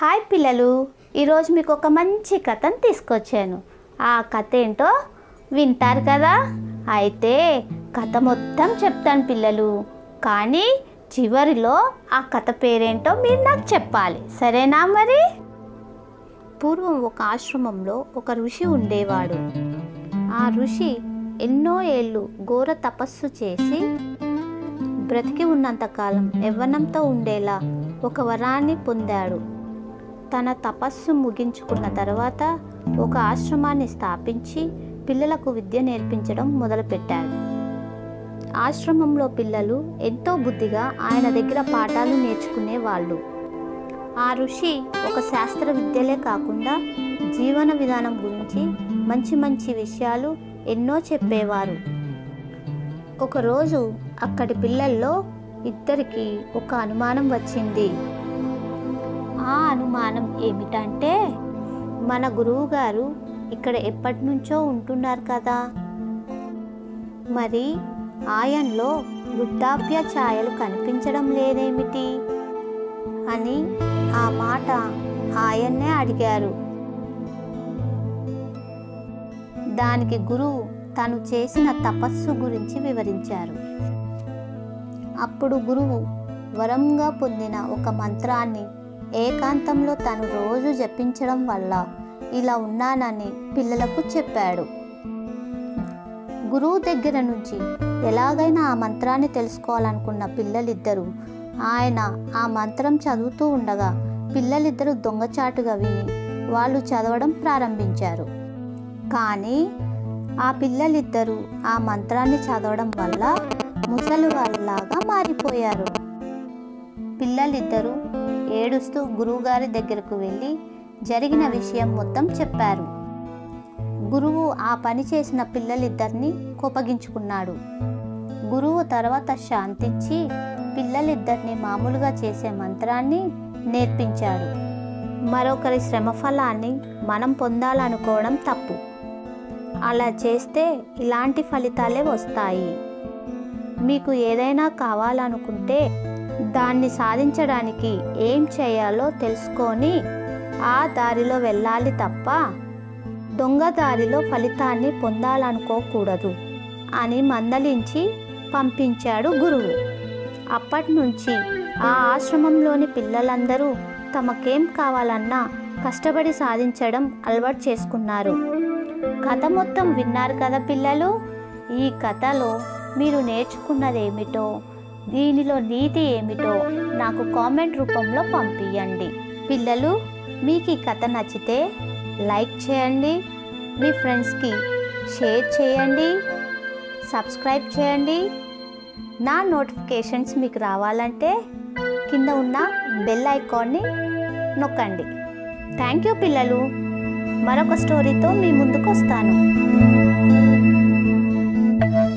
hi పిల్లలు ఈరోజు మీకు ఒక మంచి కథను తీసుకొచ్చాను ఆ కథ ఏంటో వింటారు కదా అయితే కథ మొత్తం చెప్తాను పిల్లలు కానీ చివరిలో ఆ కథ పేరేంటో మీరు నాకు చెప్పాలి సరేనా మరి పూర్వం ఒక ఆశ్రమంలో ఒక ఋషి ఉండేవాడు ఆ ఋషి ఎన్నో ఏళ్ళు ఘోర తపస్సు చేసి బ్రతికి ఉన్నంతకాలం యవ్వనంతో ఉండేలా ఒక వరాన్ని పొందాడు తన తపస్సు ముగించుకున్న తర్వాత ఒక ఆశ్రమాన్ని స్థాపించి పిల్లలకు విద్య నేర్పించడం మొదలుపెట్టాడు ఆశ్రమంలో పిల్లలు ఎంతో బుద్ధిగా ఆయన దగ్గర పాఠాలు నేర్చుకునేవాళ్ళు ఆ ఋషి ఒక శాస్త్ర విద్యలే కాకుండా జీవన విధానం గురించి మంచి మంచి విషయాలు ఎన్నో చెప్పేవారు ఒకరోజు అక్కడి పిల్లల్లో ఇద్దరికి ఒక అనుమానం వచ్చింది ఆ అనుమానం ఏమిటంటే మన గురువు గారు ఇక్కడ ఎప్పటి నుంచో ఉంటున్నారు కదా మరి ఆయనలో వృద్ధాప్య ఛాయలు కనిపించడం లేదేమిటి అని ఆ మాట ఆయన్నే అడిగారు దానికి గురువు తను చేసిన తపస్సు గురించి వివరించారు అప్పుడు గురువు వరంగా పొందిన ఒక మంత్రాన్ని ఏకాంతంలో తను రోజు జపించడం వల్ల ఇలా ఉన్నానని పిల్లలకు చెప్పాడు గురువు దగ్గర నుంచి ఎలాగైనా ఆ మంత్రాన్ని తెలుసుకోవాలనుకున్న పిల్లలిద్దరూ ఆయన ఆ మంత్రం చదువుతూ ఉండగా పిల్లలిద్దరూ దొంగచాటుగా విని వాళ్ళు చదవడం ప్రారంభించారు కానీ ఆ పిల్లలిద్దరూ ఆ మంత్రాన్ని చదవడం వల్ల ముసలి వాళ్ళలాగా మారిపోయారు పిల్లలిద్దరూ ఏడుస్తూ గురువుగారి దగ్గరకు వెళ్ళి జరిగిన విషయం మొత్తం చెప్పారు గురువు ఆ పని చేసిన పిల్లలిద్దరిని కోపగించుకున్నాడు గురువు తర్వాత శాంతించి పిల్లలిద్దరిని మామూలుగా చేసే మంత్రాన్ని నేర్పించాడు మరొకరి శ్రమ ఫలాన్ని మనం పొందాలనుకోవడం తప్పు అలా చేస్తే ఇలాంటి ఫలితాలే వస్తాయి మీకు ఏదైనా కావాలనుకుంటే దాన్ని సాధించడానికి ఏం చేయాలో తెలుసుకొని ఆ దారిలో వెళ్ళాలి తప్ప దొంగ దారిలో ఫలితాన్ని పొందాలనుకోకూడదు అని మందలించి పంపించాడు గురువు అప్పటి నుంచి ఆ ఆశ్రమంలోని పిల్లలందరూ తమకేం కావాలన్నా కష్టపడి సాధించడం అలవాటు చేసుకున్నారు కథ మొత్తం విన్నారు కదా పిల్లలు ఈ కథలో మీరు నేర్చుకున్నదేమిటో దీనిలో నీతి ఏమిటో నాకు కామెంట్ రూపంలో పంపించండి పిల్లలు మీకు ఈ కథ నచ్చితే లైక్ చేయండి మీ ఫ్రెండ్స్కి షేర్ చేయండి సబ్స్క్రైబ్ చేయండి నా నోటిఫికేషన్స్ మీకు రావాలంటే కింద ఉన్న బెల్ ఐకాన్ని నొక్కండి థ్యాంక్ యూ పిల్లలు మరొక స్టోరీతో మీ ముందుకు వస్తాను